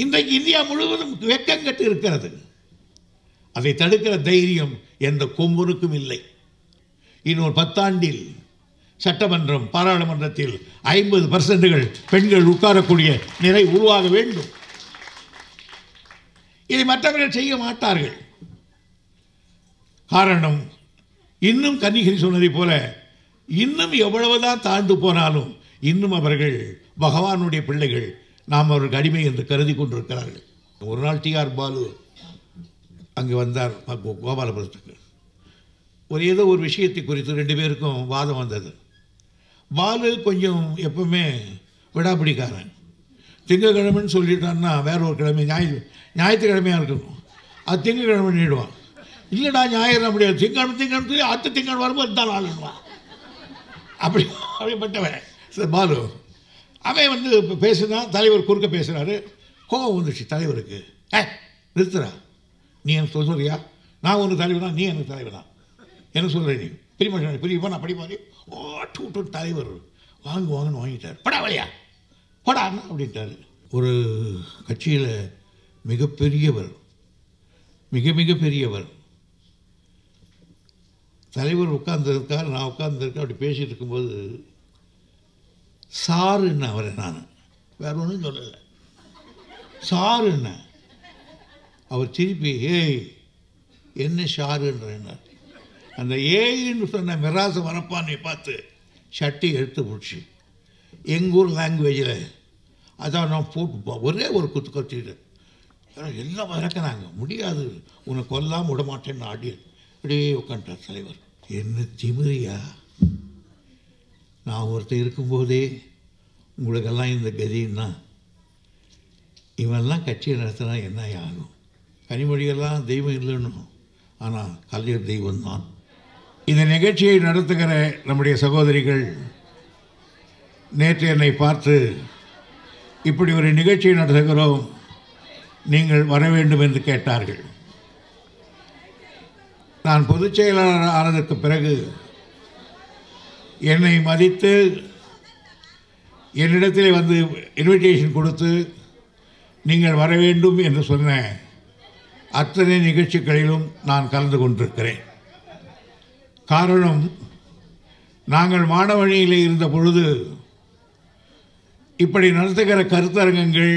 இன்றைக்கு இந்தியா முழுவதும் வெக்கங்கட்டு இருக்கிறது அதை தடுக்கிற தைரியம் எந்த கொம்பனுக்கும் இல்லை இன்னொரு பத்தாண்டில் சட்டமன்றம் பாராளுமன்றத்தில் ஐம்பது பர்சன்ட்டுகள் பெண்கள் உட்காரக்கூடிய நிலை உருவாக வேண்டும் இதை மற்றவர்கள் செய்ய மாட்டார்கள் காரணம் இன்னும் கன்னிகிரி சொன்னதைப் போல இன்னும் எவ்வளவுதான் தாழ்ந்து போனாலும் இன்னும் அவர்கள் பகவானுடைய பிள்ளைகள் நாம் அவருக்கு அடிமை என்று கருதி கொண்டிருக்கிறார்கள் ஒரு நாள் டிஆர் பாலு அங்கே வந்தார் கோ- கோபாலபுரத்துக்கு ஒரு ஏதோ ஒரு விஷயத்தை குறித்து ரெண்டு பேருக்கும் வாதம் வந்தது பாலு கொஞ்சம் எப்பவுமே விடாப்பிடிக்காரன் திங்கக்கிழமைன்னு சொல்லிட்டான்னா வேற ஒரு கிழமை ஞாயிற்று ஞாயிற்றுக்கிழமையாக இருக்கணும் அது திங்கக்கிழமை நீடுவான் இல்லைடா ஞாயிறு முடியாது திங்கக்கிழமை திங்கக்கிழமை சொல்லி அடுத்த திங்கள் வரும்போது இருந்தாலும் ஆளுடுவான் அப்படி அப்படிப்பட்டவன் சரி, பாலு அவன் வந்து இப்போ பேசுனா தலைவர் குறுக்க பேசுகிறாரு கோபம் வந்துச்சு தலைவருக்கு ஏ நிறுத்துறா நீ எனக்கு சொல்ல சொல்றியா நான் உனக்கு தலைவனா நீ எனக்கு தலைவனா என்ன சொல்கிற நீ பிரிம பிரிப்பா நான் படிப்பாரு ஓட்டு விட்டு தலைவர் வாங்கு வாங்கன்னு வாங்கிட்டார் படா வழியா படா அண்ணா அப்படின்ட்டாரு ஒரு கட்சியில் மிகப்பெரியவர் மிக மிக பெரியவர் தலைவர் உட்கார்ந்திருக்கார் நான் உட்கார்ந்திருக்கேன் அப்படி பேசிட்டு இருக்கும்போது சாருன்னு அவரை நான் வேற ஒன்றும் சொல்லலை சாருன்னு அவர் திருப்பி ஏய் என்ன ஷாருன்றார் அந்த ஏயின்னு சொன்ன மிராச வரப்பானை பார்த்து சட்டி எடுத்து பிடிச்சி எங்கள் ஊர் லாங்குவேஜில் அதான் நான் போட்டு போ- ஒரே ஒரு குத்து கத்திட்டு எல்லாம் வளர்க்குறாங்க முடியாது உன்னை கொல்லாமல் விட மாட்டேன்னு ஆடி அப்படியே உட்காந்துட்டார் தலைவர் என்ன திமிரியா நான் ஒருத்தர் இருக்கும்போதே உங்களுக்கெல்லாம் இந்த கதின்னா இவன்லாம் கட்சியை நடத்தினா என்ன ஆகும் கனிமொழியெல்லாம் தெய்வம் இல்லைன்னு ஆனால் கலைஞர் தெய்வம்தான் இந்த நிகழ்ச்சியை நடத்துகிற நம்முடைய சகோதரிகள் நேற்று என்னை பார்த்து இப்படி ஒரு நிகழ்ச்சியை நடத்துகிறோம் நீங்கள் வர வேண்டும் என்று கேட்டார்கள் நான் பொதுச் செயலாளர் ஆனதற்கு பிறகு என்னை மதித்து என்னிடத்தில் வந்து இன்விடேஷன் கொடுத்து நீங்கள் வர வேண்டும் என்று சொன்ன அத்தனை நிகழ்ச்சிகளிலும் நான் கலந்து கொண்டிருக்கிறேன் காரணம் நாங்கள் மாணவழியில் இருந்த பொழுது இப்படி நடத்துகிற கருத்தரங்கங்கள்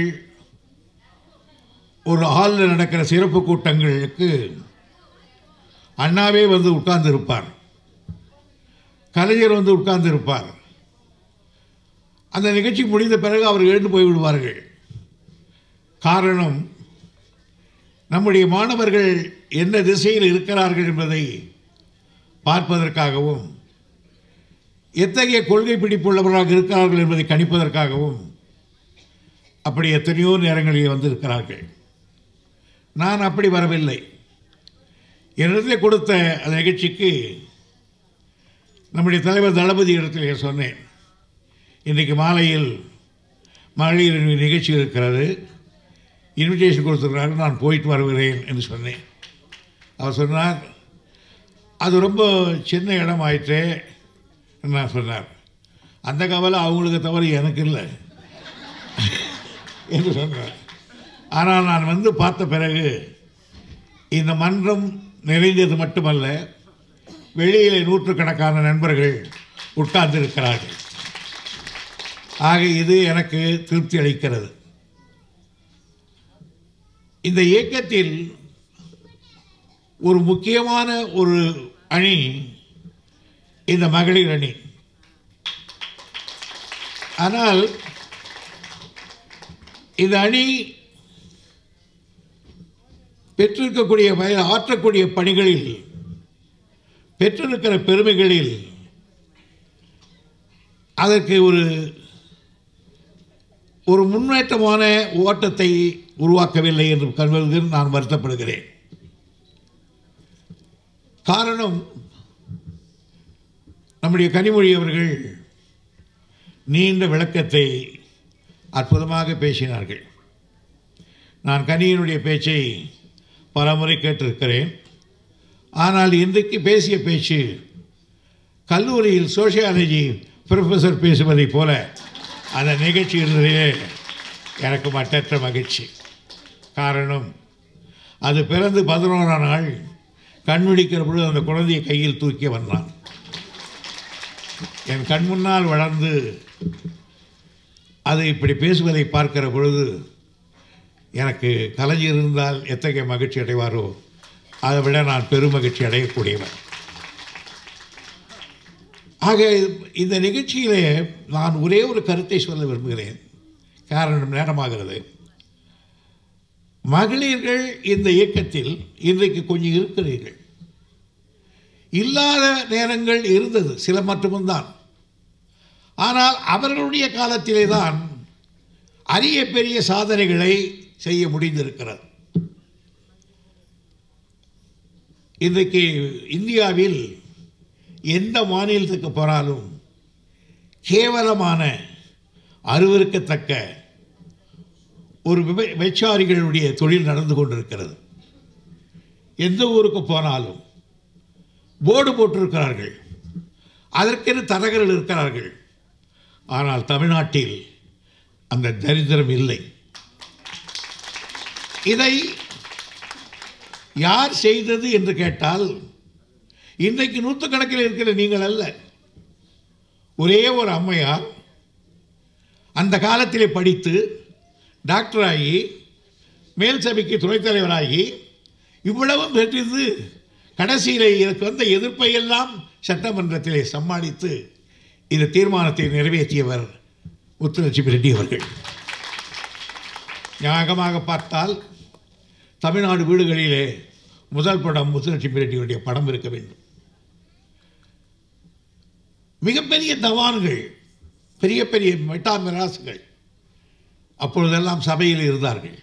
ஒரு ஹாலில் நடக்கிற சிறப்பு கூட்டங்களுக்கு அண்ணாவே வந்து உட்கார்ந்து இருப்பார் கலைஞர் வந்து உட்கார்ந்து இருப்பார் அந்த நிகழ்ச்சி முடிந்த பிறகு அவர் எழுந்து போய் விடுவார்கள் காரணம் நம்முடைய மாணவர்கள் எந்த திசையில் இருக்கிறார்கள் என்பதை பார்ப்பதற்காகவும் எத்தகைய கொள்கை பிடிப்புள்ளவர்களாக இருக்கிறார்கள் என்பதை கணிப்பதற்காகவும் அப்படி எத்தனையோ நேரங்களில் வந்திருக்கிறார்கள் நான் அப்படி வரவில்லை என்னிடத்தில் கொடுத்த அந்த நிகழ்ச்சிக்கு நம்முடைய தலைவர் தளபதி இடத்திலே சொன்னேன் இன்றைக்கு மாலையில் மகளிர் நிகழ்ச்சி இருக்கிறது இன்விடேஷன் கொடுத்துருக்கிறாரு நான் போயிட்டு வருகிறேன் என்று சொன்னேன் அவர் சொன்னார் அது ரொம்ப சின்ன இடம் ஆயிற்றே நான் சொன்னார் அந்த கவலை அவங்களுக்கு தவிர எனக்கு இல்லை என்று சொன்னார் ஆனால் நான் வந்து பார்த்த பிறகு இந்த மன்றம் நிறைந்தது மட்டுமல்ல வெளியிலே நூற்றுக்கணக்கான நண்பர்கள் உட்கார்ந்திருக்கிறார்கள் ஆக இது எனக்கு திருப்தி அளிக்கிறது இந்த இயக்கத்தில் ஒரு முக்கியமான ஒரு அணி இந்த மகளிர் அணி ஆனால் இந்த அணி பெற்றிருக்கக்கூடிய வய ஆற்றக்கூடிய பணிகளில் பெற்றிருக்கிற பெருமைகளில் அதற்கு ஒரு ஒரு முன்னேற்றமான ஓட்டத்தை உருவாக்கவில்லை என்று கருதுவதில் நான் வருத்தப்படுகிறேன் காரணம் நம்முடைய கனிமொழி அவர்கள் நீண்ட விளக்கத்தை அற்புதமாக பேசினார்கள் நான் கனியினுடைய பேச்சை பலமுறை கேட்டிருக்கிறேன் ஆனால் இன்றைக்கு பேசிய பேச்சு கல்லூரியில் சோஷியாலஜி ப்ரொஃபஸர் பேசுவதைப் போல அந்த நிகழ்ச்சி இருந்ததிலே எனக்கு மட்டற்ற மகிழ்ச்சி காரணம் அது பிறந்து பதினோராம் நாள் கண் விழிக்கிற பொழுது அந்த குழந்தையை கையில் தூக்கி வந்தான் என் கண் முன்னால் வளர்ந்து அது இப்படி பேசுவதை பார்க்கிற பொழுது எனக்கு கலைஞர் இருந்தால் எத்தகைய மகிழ்ச்சி அடைவாரோ அதை விட நான் பெருமகிழ்ச்சி அடையக்கூடியவன் ஆக இந்த நிகழ்ச்சியிலே நான் ஒரே ஒரு கருத்தை சொல்ல விரும்புகிறேன் காரணம் நேரமாகிறது மகளிர்கள் இந்த இயக்கத்தில் இன்றைக்கு கொஞ்சம் இருக்கிறீர்கள் இல்லாத நேரங்கள் இருந்தது சில மட்டும்தான் ஆனால் அவர்களுடைய காலத்திலே தான் அரிய பெரிய சாதனைகளை செய்ய முடிந்திருக்கிறது இன்றைக்கு இந்தியாவில் எந்த மாநிலத்துக்கு போனாலும் கேவலமான அருவருக்கத்தக்க ஒரு விப விபச்சாரிகளுடைய தொழில் நடந்து கொண்டிருக்கிறது எந்த ஊருக்கு போனாலும் போர்டு போட்டிருக்கிறார்கள் அதற்கென தரகர்கள் இருக்கிறார்கள் ஆனால் தமிழ்நாட்டில் அந்த தரித்திரம் இல்லை இதை யார் செய்தது என்று கேட்டால் இன்றைக்கு நூற்றுக்கணக்கில் இருக்கிற நீங்கள் அல்ல ஒரே ஒரு அம்மையார் அந்த காலத்திலே படித்து டாக்டராகி மேல் சபைக்கு துணைத் தலைவராகி இவ்வளவும் பெற்றது கடைசியில் இதற்கு வந்த எதிர்ப்பை எல்லாம் சட்டமன்றத்திலே சமாளித்து இந்த தீர்மானத்தை நிறைவேற்றியவர் முத்துலட்சுமி ரெட்டி அவர்கள் ஞாபகமாக பார்த்தால் தமிழ்நாடு வீடுகளிலே முதல் படம் முத்துலட்சுமி ரெட்டியுடைய படம் இருக்க வேண்டும் மிகப்பெரிய தவான்கள் பெரிய பெரிய மெட்டாமிராசுகள் அப்பொழுதெல்லாம் சபையில் இருந்தார்கள்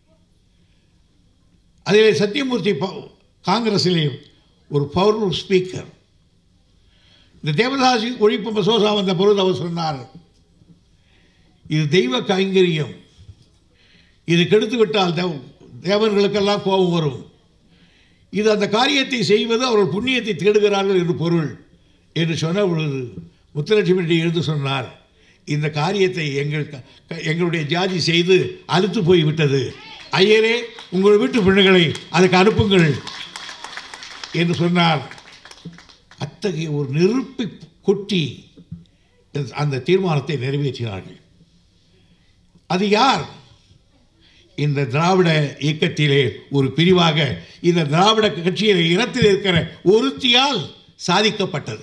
அதிலே சத்தியமூர்த்தி ப- காங்கிரஸிலே ஒரு பவர் ஸ்பீக்கர் இந்த தேவதாசி ஒழிப்பு மசோதா வந்த பொழுது அவர் சொன்னார் இது தெய்வ கைங்கரியம் இது கெடுத்து விட்டால் தேவ தேவர்களுக்கெல்லாம் கோபம் வரும் இது அந்த காரியத்தை செய்வது அவர்கள் புண்ணியத்தை தேடுகிறார்கள் என்று பொருள் என்று சொன்ன பொழுது முத்துலட்சுமி ரெட்டி எழுந்து சொன்னார் இந்த காரியத்தை எங்கள் க- க- எங்களுடைய ஜாதி செய்து அழுத்து போய்விட்டது ஐயரே உங்கள் வீட்டு பெண்ணுகளை அதுக்கு அனுப்புங்கள் என்று சொன்னார் அத்தகைய ஒரு நெருப்பை கொட்டி அந்த தீர்மானத்தை நிறைவேற்றினார்கள் அது யார் இந்த திராவிட இயக்கத்திலே ஒரு பிரிவாக இந்த திராவிட கட்சியிலே இனத்தில் இருக்கிற ஒருத்தியால் சாதிக்கப்பட்டது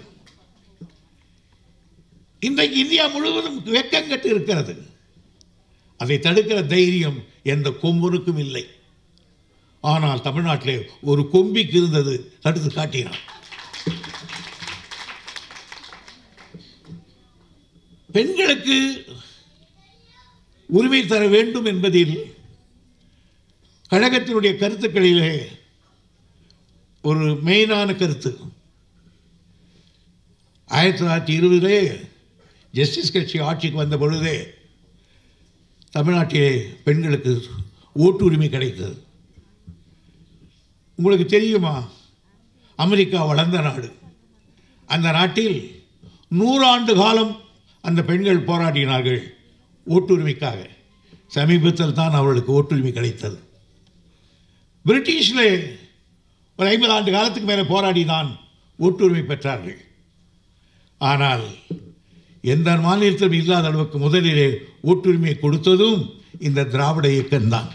இன்றைக்கு இந்தியா முழுவதும் வெக்கங்கட்டு இருக்கிறது அதை தடுக்கிற தைரியம் எந்த கொம்பனுக்கும் இல்லை ஆனால் தமிழ்நாட்டிலே ஒரு கொம்பிக்கு இருந்தது தடுத்து காட்டினான் பெண்களுக்கு உரிமை தர வேண்டும் என்பதில் கழகத்தினுடைய கருத்துக்களிலே ஒரு மெயினான கருத்து ஆயிரத்தி தொள்ளாயிரத்தி இருபதிலே ஜஸ்டிஸ் கட்சி ஆட்சிக்கு வந்த பொழுதே தமிழ்நாட்டிலே பெண்களுக்கு ஓட்டுரிமை கிடைத்தது உங்களுக்கு தெரியுமா அமெரிக்கா வளர்ந்த நாடு அந்த நாட்டில் நூறாண்டு காலம் அந்த பெண்கள் போராடினார்கள் ஓட்டுரிமைக்காக சமீபத்தில் தான் அவர்களுக்கு ஓட்டுரிமை கிடைத்தது பிரிட்டிஷில் ஒரு ஐம்பது ஆண்டு காலத்துக்கு மேலே போராடி தான் ஓட்டுரிமை பெற்றார்கள் ஆனால் எந்த மாநிலத்திலும் இல்லாத அளவுக்கு முதலிலே ஓட்டுரிமையை கொடுத்ததும் இந்த திராவிட இயக்கம்தான்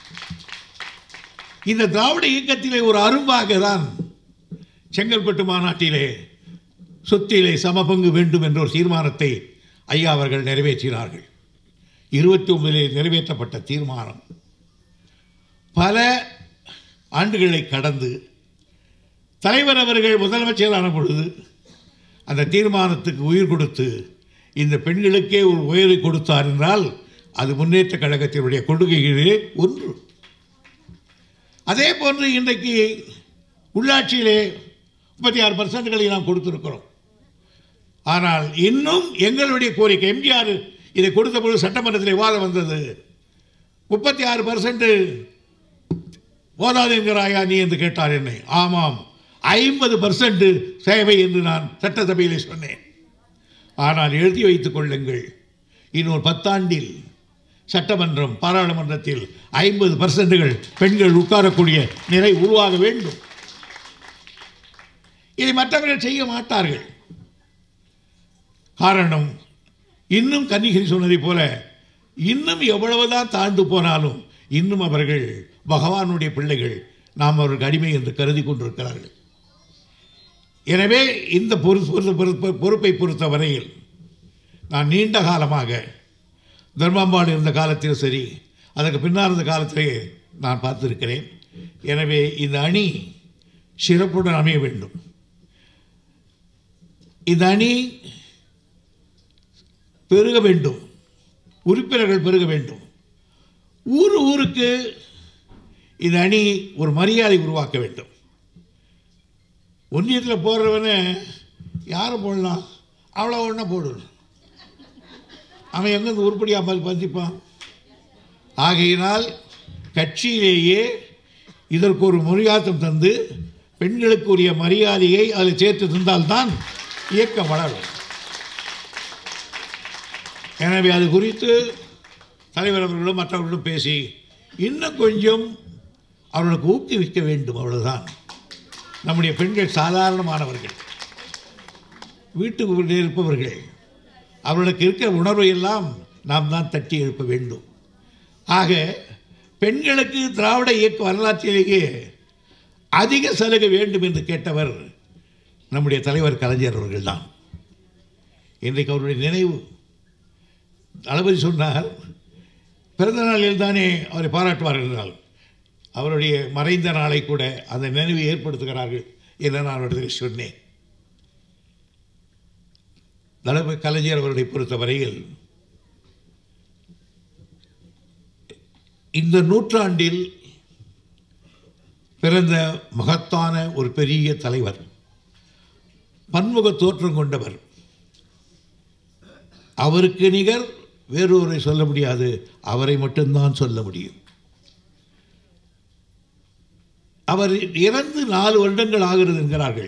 இந்த திராவிட இயக்கத்திலே ஒரு அரும்பாக தான் செங்கல்பட்டு மாநாட்டிலே சொத்திலே சமபங்கு வேண்டும் என்ற ஒரு தீர்மானத்தை ஐயா அவர்கள் நிறைவேற்றினார்கள் இருபத்தி ஒன்பதிலே நிறைவேற்றப்பட்ட தீர்மானம் பல ஆண்டுகளை கடந்து தலைவர் அவர்கள் முதலமைச்சரான பொழுது அந்த தீர்மானத்துக்கு உயிர் கொடுத்து இந்த பெண்களுக்கே ஒரு உயரை கொடுத்தார் என்றால் அது முன்னேற்ற கழகத்தினுடைய கொள்கைகளிலே ஒன்று அதே போன்று இன்றைக்கு உள்ளாட்சியிலே முப்பத்தி ஆறு பர்சன்ட்களை நாம் கொடுத்திருக்கிறோம் ஆனால் இன்னும் எங்களுடைய கோரிக்கை எம்ஜிஆர் இதை கொடுத்த பொழுது சட்டமன்றத்தில் விவாதம் வந்தது முப்பத்தி ஆறு பர்சன்ட் போதாது என்கிறாயா நீ என்று கேட்டார் என்னை ஆமாம் ஐம்பது பர்சன்ட் சேவை என்று நான் சட்டசபையிலே சொன்னேன் ஆனால் எழுதி வைத்துக் கொள்ளுங்கள் இன்னொரு பத்தாண்டில் சட்டமன்றம் பாராளுமன்றத்தில் ஐம்பது பர்சன்ட்டுகள் பெண்கள் உட்காரக்கூடிய நிலை உருவாக வேண்டும் இதை மற்றவர்கள் செய்ய மாட்டார்கள் காரணம் இன்னும் கன்னிகிரி சொன்னதைப் போல இன்னும் எவ்வளவுதான் தாழ்ந்து போனாலும் இன்னும் அவர்கள் பகவானுடைய பிள்ளைகள் நாம் அவர்களுக்கு அடிமை என்று கருதி கொண்டிருக்கிறார்கள் எனவே இந்த பொறு பொறு- பொறு- பொறுப்பை பொறுத்த வரையில் நான் நீண்ட காலமாக தர்மாம்பாடு இருந்த காலத்திலும் சரி அதற்கு பின்னால் இருந்த காலத்திலே நான் பார்த்திருக்கிறேன் எனவே இந்த அணி சிறப்புடன் அமைய வேண்டும் இந்த அணி பெருக வேண்டும் உறுப்பினர்கள் பெருக வேண்டும் ஊர் ஊருக்கு இந்த அணி ஒரு மரியாதை உருவாக்க வேண்டும் ஒன்றியத்தில் போடுறவனை யாரை போடலாம் அவ்வளோ ஒன்றா போடணும் அவன் எங்கேருந்து உருப்படியாக பார்த்து பதிப்பான் ஆகையினால் கட்சியிலேயே இதற்கு ஒரு மொழியாத்தம் தந்து பெண்களுக்கு உரிய மரியாதையை அதில் சேர்த்து தந்தால்தான் இயக்கம் வளரும் எனவே அது குறித்து தலைவர் அவர்களும் மற்றவர்களும் பேசி இன்னும் கொஞ்சம் அவர்களுக்கு ஊக்குவிக்க வேண்டும் அவ்வளவுதான் நம்முடைய பெண்கள் சாதாரணமானவர்கள் வீட்டுக்குள்ளே இருப்பவர்கள் அவர்களுக்கு இருக்கிற உணர்வை எல்லாம் நாம் தான் தட்டி எழுப்ப வேண்டும் ஆக பெண்களுக்கு திராவிட இயக்க வரலாற்றிலேயே அதிக சலுகை வேண்டும் என்று கேட்டவர் நம்முடைய தலைவர் கலைஞர் அவர்கள்தான் இன்றைக்கு அவருடைய நினைவு தளபதி சொன்னார் பிறந்த நாளில் தானே அவரை பாராட்டுவார்கள் என்றால் அவருடைய மறைந்த நாளை கூட அந்த நினைவை ஏற்படுத்துகிறார்கள் என்று நான் அவரிடத்தில் சொன்னேன் தளபதி கலைஞர் அவர்களை பொறுத்தவரையில் இந்த நூற்றாண்டில் பிறந்த மகத்தான ஒரு பெரிய தலைவர் பன்முக தோற்றம் கொண்டவர் அவருக்கு நிகர் வேறொருவரை சொல்ல முடியாது அவரை மட்டும்தான் சொல்ல முடியும் அவர் இறந்து நாலு வருடங்கள் ஆகிறது என்கிறார்கள்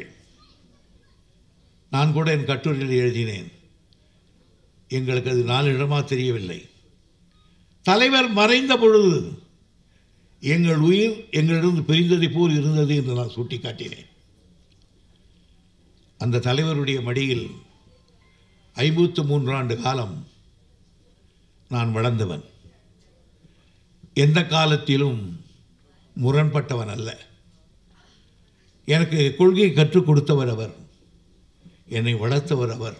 நான் கூட என் கட்டுரையில் எழுதினேன் எங்களுக்கு அது நாலு இடமா தெரியவில்லை தலைவர் மறைந்த பொழுது எங்கள் உயிர் எங்களிடம் பிரிந்ததை போல் இருந்தது என்று நான் சுட்டிக்காட்டினேன் அந்த தலைவருடைய மடியில் ஐம்பத்து மூன்றாண்டு காலம் நான் வளர்ந்தவன் எந்த காலத்திலும் முரண்பட்டவன் அல்ல எனக்கு கொள்கை கற்றுக் கொடுத்தவர் அவர் என்னை வளர்த்தவர் அவர்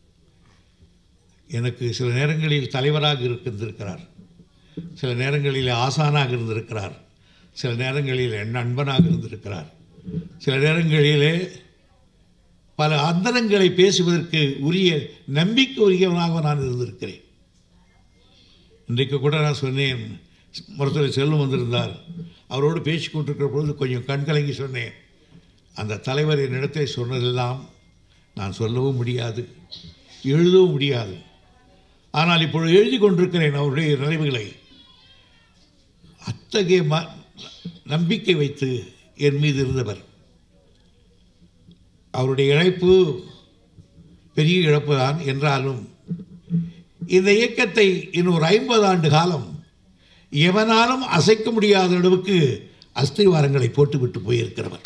எனக்கு சில நேரங்களில் தலைவராக இருந்திருக்கிறார் சில நேரங்களில் ஆசானாக இருந்திருக்கிறார் சில நேரங்களில் என் நண்பனாக இருந்திருக்கிறார் சில நேரங்களிலே பல அந்தரங்களை பேசுவதற்கு உரிய நம்பிக்கை உரியவனாக நான் இருந்திருக்கிறேன் இன்றைக்கு கூட நான் சொன்னேன் மருத்துவர் செல்வம் வந்திருந்தார் அவரோடு பேசி கொண்டிருக்கிற பொழுது கொஞ்சம் கண்கலங்கி சொன்னேன் அந்த தலைவர் என்னிடத்தை சொன்னதெல்லாம் நான் சொல்லவும் முடியாது எழுதவும் முடியாது ஆனால் இப்பொழுது எழுதி கொண்டிருக்கிறேன் அவருடைய நினைவுகளை அத்தகைய ம நம்பிக்கை வைத்து என் மீது இருந்தவர் அவருடைய இழப்பு பெரிய இழப்பு தான் என்றாலும் இந்த இயக்கத்தை இன்னொரு ஐம்பது ஆண்டு காலம் எவனாலும் அசைக்க முடியாத அளவுக்கு அஸ்திவாரங்களை போட்டுவிட்டு போயிருக்கிறவர்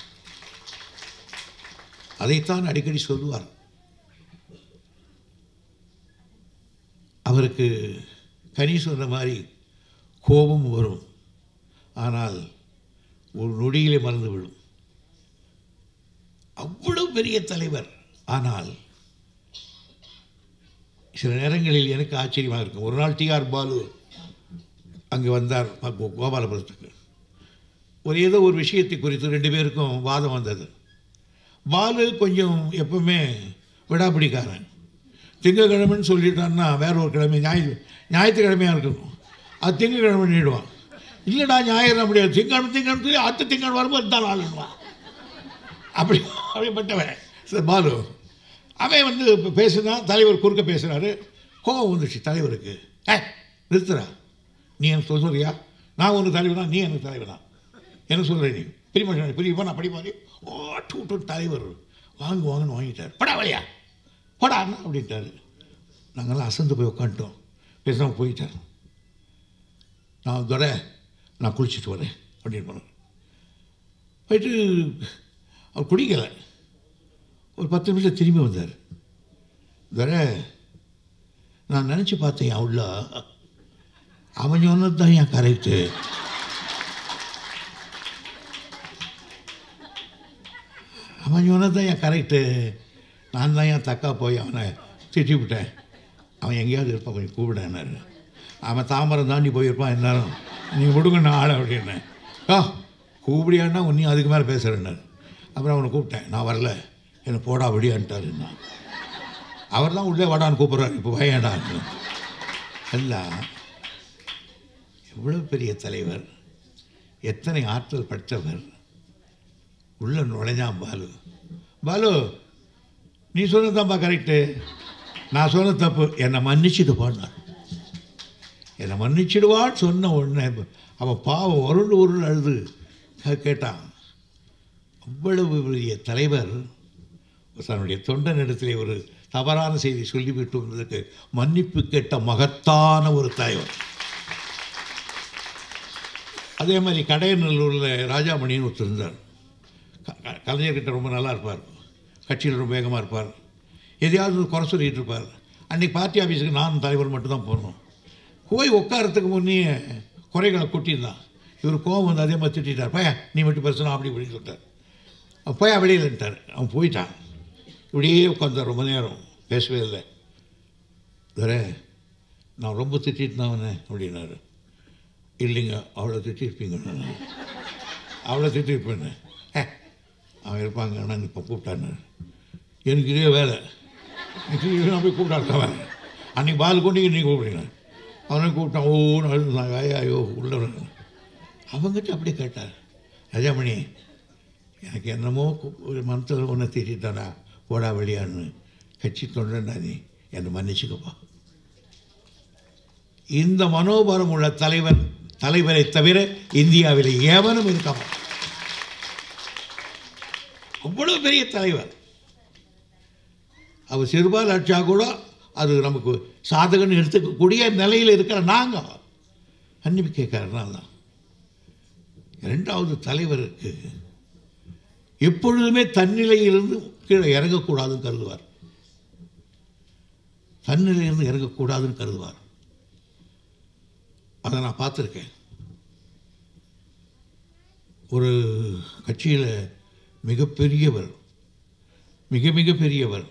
அதைத்தான் அடிக்கடி சொல்லுவார் அவருக்கு கனி சொன்ன மாதிரி கோபம் வரும் ஆனால் ஒரு நொடியிலே மறந்து விடும் அவ்வளவு பெரிய தலைவர் ஆனால் சில நேரங்களில் எனக்கு ஆச்சரியமாக இருக்கும் ஒரு நாள் டிஆர் பாலு அங்கே வந்தார் கோ- கோபாலபுரத்துக்கு ஒரு ஏதோ ஒரு விஷயத்தை குறித்து ரெண்டு பேருக்கும் வாதம் வந்தது பாலு கொஞ்சம் எப்பவுமே விடாப்பிடிக்காரன் திங்கக்கிழமைன்னு சொல்லிட்டான்னா வேற ஒரு கிழமை ஞாயிற்று ஞாயிற்றுக்கிழமையாக இருக்கணும் அது திங்கக்கிழமை நீடுவான் இல்லைடா ஞாயிறு முடியாது திங்கக்கிழமை திங்கக்கிழமை அடுத்த திங்கள் வரும்போது தான் ஆளுன்னுவான் அப்படி அப்படிப்பட்டவன் சார் பாலு அவன் வந்து இப்போ பேசுனா தலைவர் குறுக்க பேசுகிறாரு கோபம் வந்துச்சு தலைவருக்கு ஏ நிறுத்துறா நீ எனக்கு சொல்ல சொல்றியா நான் உனக்கு தலைவனா நீ எனக்கு தலைவனா என்ன சொல்கிற நீ பிரிமா பிரிப்பா நான் படிப்பாரு ஓ டூ டூ தலைவர் வாங்கு வாங்கன்னு வாங்கிட்டார் படா வழியா படா அப்படின்ட்டாரு நாங்கள்லாம் அசந்து போய் உட்காந்துட்டோம் பேசாமல் போயிட்டார் நான் துரை நான் குளிச்சுட்டு வரேன் அப்படின்னு போனேன் போயிட்டு அவர் குடிக்கலை ஒரு பத்து நிமிஷம் திரும்பி வந்தார் துரை நான் நினச்சி பார்த்தேன் என் உள்ள அவன் சொன்னது தான் என் கரெக்டு அவன் சொன்னது தான் என் கரெக்டு நான் தான் என் தக்கா போய் அவனை திட்டி விட்டேன் அவன் எங்கேயாவது இருப்பான் கொஞ்சம் கூப்பிடனாரு அவன் தாமரம் தாண்டி போயிருப்பான் எல்லாரும் நீ விடுங்க நான் ஆளை அப்படின்னேன் ஆ கூப்பிடியான்னா உன்னையும் அதுக்கு மேலே பேசுகிறேன்னாரு அப்புறம் அவனை கூப்பிட்டேன் நான் வரல என்னை போடா விடியான்ட்டாருன்னா அவர் தான் உள்ளே வாடான்னு கூப்பிட்றாரு இப்போ பயடான்னு எல்லாம் எவ்வளோ பெரிய தலைவர் எத்தனை ஆற்றல் படைத்தவர் உள்ள நுழைஞ்சான் பாலு பாலு நீ சொன்னதான்ப்பா கரெக்டு நான் சொன்ன தப்பு என்னை மன்னிச்சுட்டு போனார் என்னை மன்னிச்சிடுவான்னு சொன்ன உடனே அவன் பாவம் உருண்டு உருண்டு அழுது கே- கேட்டான் அவ்வளவு பெரிய தலைவர் தன்னுடைய தொண்டனிடத்திலே ஒரு தவறான செய்தி சொல்லிவிட்டு வந்ததுக்கு மன்னிப்பு கேட்ட மகத்தான ஒரு தலைவர் அதே மாதிரி கடையநல்லூரில் ராஜாமணின்னு ஒருத்தர் இருந்தார் க- க- கலைஞர்கிட்ட ரொம்ப நல்லா இருப்பார் கட்சியில் ரொம்ப வேகமாக இருப்பார் எதையாவது ஒரு குறை சொல்லிட்டு இருப்பார் அன்றைக்கி பார்ட்டி ஆஃபீஸுக்கு நான் தலைவர் மட்டும்தான் போகணும் போய் உட்காரத்துக்கு முன்னே குறைகளை கொட்டியிருந்தான் இவர் கோவம் வந்து அதே மாதிரி திட்டார் பையன் நீ மட்டும் பேசணும் அப்படி இப்படின்னு சொல்லிட்டார் அவன் போய் வெளியிலன்ட்டார் அவன் போயிட்டான் இப்படியே உட்காந்தார் ரொம்ப நேரம் பேசவே இல்லை துரை நான் ரொம்ப திட்டிட்டு தான் அவனை அப்படின்னாரு இல்லைங்க அவ்வளோ திட்டிருப்பீங்க அவ்வளோ திட்டிருப்பேன்னு ஏ அவன் இருப்பாங்க ஆனால் இப்போ கூப்பிட்டான்னு எனக்கு இதே வேலை இது நான் போய் கூப்பிட்டாருக்கவன் அன்றைக்கி பால் கொண்டு நீ கூப்பிடுங்க அவனை கூப்பிட்டான் ஓன்னு அழுதுனாங்க ஐயா ஐயோ உள்ள அவங்ககிட்ட அப்படியே கேட்டார் ராஜாமணி எனக்கு என்னமோ கு- ஒரு மனத்தில் ஒன்று திட்டானா போடா வெளியான்னு கட்சி தொண்டனா நீ என்னை மன்னிச்சுக்கப்பா இந்த மனோபலம் உள்ள தலைவர் தலைவரை தவிர இந்தியாவில் எவனும் இருக்காம அவ்வளவு பெரிய தலைவர் அவர் சிறுபால் அடிச்சா கூட அது நமக்கு சாதகன்னு எடுத்துக்கக்கூடிய நிலையில் இருக்கிற நாங்கள் மன்னிப்பு கேட்கறதுனால தான் இரண்டாவது தலைவருக்கு எப்பொழுதுமே தன்னிலையிலிருந்து கீழே இறங்கக்கூடாதுன்னு கருதுவார் தன்னிலையிலிருந்து இறங்கக்கூடாதுன்னு கருதுவார் அதை நான் பார்த்துருக்கேன் ஒரு கட்சியில் மிகப்பெரியவர் மிக மிக பெரியவர்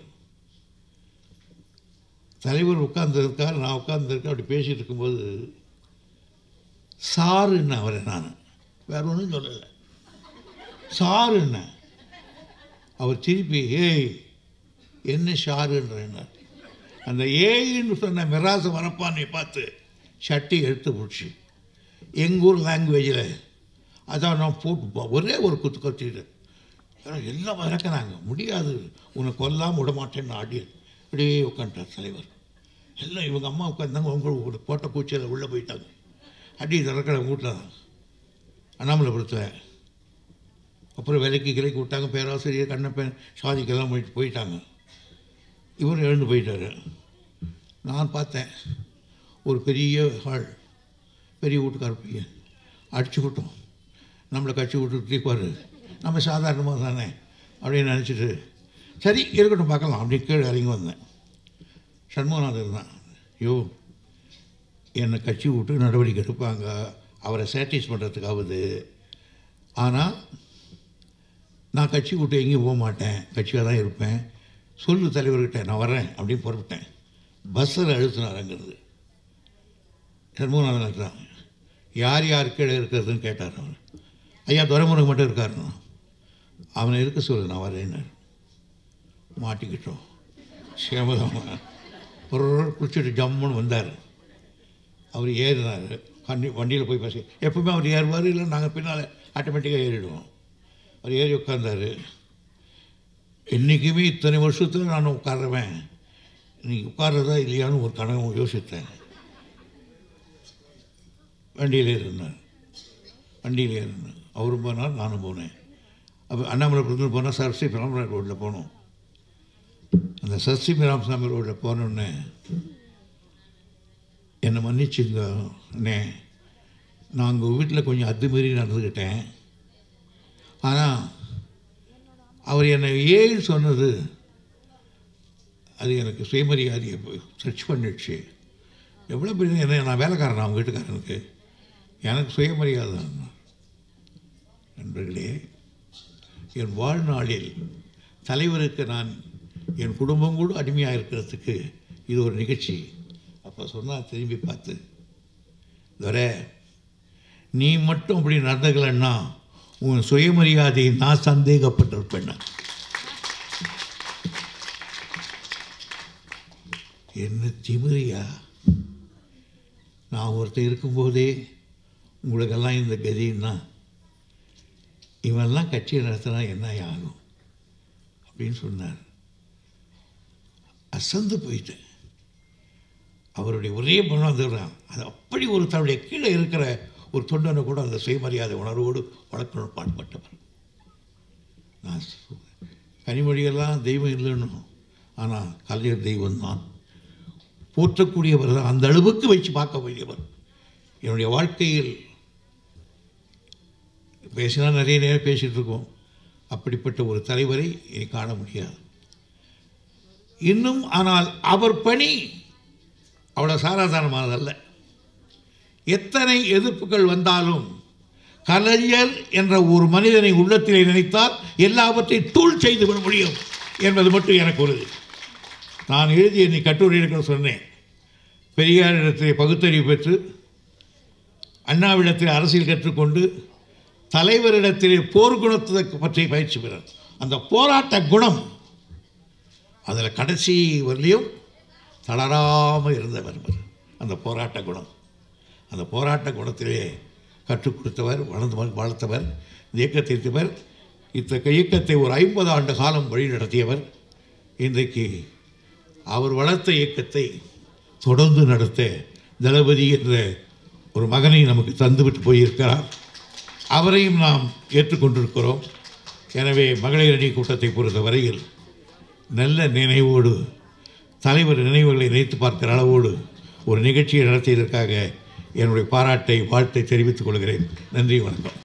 தலைவர் உட்கார்ந்துருக்கார் நான் உட்கார்ந்துருக்கேன் அப்படி பேசிட்டு இருக்கும்போது சாருன்னு அவரை நான் வேற ஒன்றும் சொல்லலை சாருன்னு அவர் திருப்பி ஏய் என்ன ஷாருன்றார் அந்த ஏயின்னு சொன்ன மிராச வரப்பானை பார்த்து சட்டி எடுத்து பிடிச்சி எங்கள் ஊர் லாங்குவேஜில் அதான் நான் போட்டு போ- ஒரே ஒரு குத்து கத்திட்டு எல்லாம் இறக்குறாங்க முடியாது உன்னை கொல்லாமல் விட மாட்டேன்னு ஆடி அப்படியே உட்காந்துட்டார் தலைவர் எல்லாம் இவங்க அம்மா உட்காந்தாங்க அவங்க போட்ட பூச்சியில் உள்ளே போயிட்டாங்க அடி திறக்கிற வீட்டில் தான் அண்ணாமலைபுரத்தில் அப்புறம் விலைக்கு கிளைக்கு விட்டாங்க பேராசிரியர் கண்ணப்பன் சாதிக்கெல்லாம் போயிட்டு போயிட்டாங்க இவர் எழுந்து போயிட்டார் நான் பார்த்தேன் ஒரு பெரிய ஹால் பெரிய வீட்டுக்கார பையன் அடிச்சு விட்டோம் நம்மளை கட்சி விட்டு தீக்குவார் நம்ம சாதாரணமாக தானே அப்படின்னு நினச்சிட்டு சரி இருக்கட்டும் பார்க்கலாம் அப்படி கீழே இறங்கி வந்தேன் சண்முகநாதன் தான் ஐயோ என்னை கட்சி விட்டு நடவடிக்கை எடுப்பாங்க அவரை சாட்டிஸ் பண்ணுறதுக்காவது ஆனால் நான் கட்சி விட்டு எங்கேயும் போக மாட்டேன் கட்சியாக தான் இருப்பேன் சொல்லு தலைவர்கிட்ட நான் வர்றேன் அப்படின்னு புறப்பட்டேன் பஸ்ஸில் அழுத்தினாருங்கிறது சண்முகநாதன் தான் யார் யார் கீழே இருக்கிறதுன்னு கேட்டார் அவர் ஐயா துரைமுருகன் மட்டும் இருக்காருண்ணா அவனை இருக்க சொல்லு நான் வரேன்னாரு மாட்டிக்கிட்டோம் சேமதம் ஒரு குளிச்சுட்டு ஜம்முன்னு வந்தார் அவர் ஏறினார் வண்டி வண்டியில் போய் பேசி எப்பவுமே அவர் ஏறுவார் இல்லை நாங்கள் பின்னால் ஆட்டோமேட்டிக்காக ஏறிடுவோம் அவர் ஏறி உட்காந்தாரு என்றைக்குமே இத்தனை வருஷத்தில் நான் உட்காருவேன் நீ உட்கார்றதா இல்லையான்னு ஒரு கனவு யோசித்தேன் வண்டியில் இருந்தார் வண்டியில் இருந்தேன் அவரும் போனார் நானும் போனேன் அப்போ அண்ணாமலைபுரத்தில் போனால் சரஸ்வதி ராமராஜ் ரோட்டில் போனோம் அந்த சரஸ்வதி ராமசாமி ரோட்டில் போனோடனே என்னை மன்னிச்சுங்க அண்ணே நான் உங்கள் வீட்டில் கொஞ்சம் அத்துமீறி நடந்துக்கிட்டேன் ஆனால் அவர் என்னை ஏன்னு சொன்னது அது எனக்கு சுயமரியாதையை சர்ச் பண்ணிடுச்சு எவ்வளோ பெரிய என்ன நான் வேலைக்காரன் அவங்க வீட்டுக்காரனுக்கு எனக்கு சுயமரியாதை தான். நண்பர்களே என் வாழ்நாளில் தலைவருக்கு நான் என் குடும்பம் கூட அடிமையாக இருக்கிறதுக்கு இது ஒரு நிகழ்ச்சி அப்போ சொன்னால் திரும்பி பார்த்து துரை நீ மட்டும் அப்படி நடந்துக்கலன்னா உன் சுயமரியாதையை நான் சந்தேகப்பட்டிருப்பேன் என்ன திமிரியா நான் ஒருத்தன் இருக்கும்போதே உங்களுக்கெல்லாம் இந்த கதின்னா இவன்லாம் கட்சியை நடத்தினா என்ன ஆகும் அப்படின்னு சொன்னார் அசந்து போயிட்டேன் அவருடைய ஒரே பணம் வந்துடுறான் அது அப்படி ஒரு தன்னுடைய கீழே இருக்கிற ஒரு தொண்டனை கூட அந்த சுயமரியாதை உணர்வோடு வளர்க்கணும் பாடுபட்டவர் நான் சொ- கனிமொழியெல்லாம் தெய்வம் இல்லைன்னு ஆனால் கலைஞர் தெய்வம்தான் போற்றக்கூடியவர் தான் அந்த அளவுக்கு வச்சு பார்க்க வேண்டியவர் என்னுடைய வாழ்க்கையில் பேசினா நிறைய நேரம் பேசிகிட்டு இருக்கோம் அப்படிப்பட்ட ஒரு தலைவரை இனி காண முடியாது இன்னும் ஆனால் அவர் பணி அவ்வளோ சாதாரணமானதல்ல எத்தனை எதிர்ப்புகள் வந்தாலும் கலைஞர் என்ற ஒரு மனிதனை உள்ளத்திலே நினைத்தால் எல்லாவற்றையும் தூள் செய்து விட முடியும் என்பது மட்டும் எனக்கு உறுதி நான் எழுதிய நீ கட்டுரையில் சொன்னேன் பெரியாரிடத்திலே பகுத்தறிவு பெற்று அண்ணாவிடத்தில் அரசியல் கற்றுக்கொண்டு தலைவரிடத்திலே போர் குணத்தை பற்றி பயிற்சி பெற அந்த போராட்ட குணம் அதில் கடைசி வரலையும் தளராமல் இருந்தவர் அவர். அந்த போராட்ட குணம் அந்த போராட்ட குணத்திலே கற்றுக் கொடுத்தவர் வளர்ந்து வளர்த்தவர் இந்த இயக்கத்தை இருந்தவர் இந்த இயக்கத்தை ஒரு ஐம்பது ஆண்டு காலம் வழி நடத்தியவர் இன்றைக்கு அவர் வளர்த்த இயக்கத்தை தொடர்ந்து நடத்த தளபதி என்ற ஒரு மகனை நமக்கு தந்துவிட்டு போயிருக்கிறார் அவரையும் நாம் ஏற்றுக்கொண்டிருக்கிறோம் எனவே மகளிர் அணி கூட்டத்தை பொறுத்த வரையில் நல்ல நினைவோடு தலைவர் நினைவுகளை நினைத்து பார்க்கிற அளவோடு ஒரு நிகழ்ச்சியை நடத்தியதற்காக என்னுடைய பாராட்டை வாழ்த்தை தெரிவித்துக் கொள்கிறேன் நன்றி வணக்கம்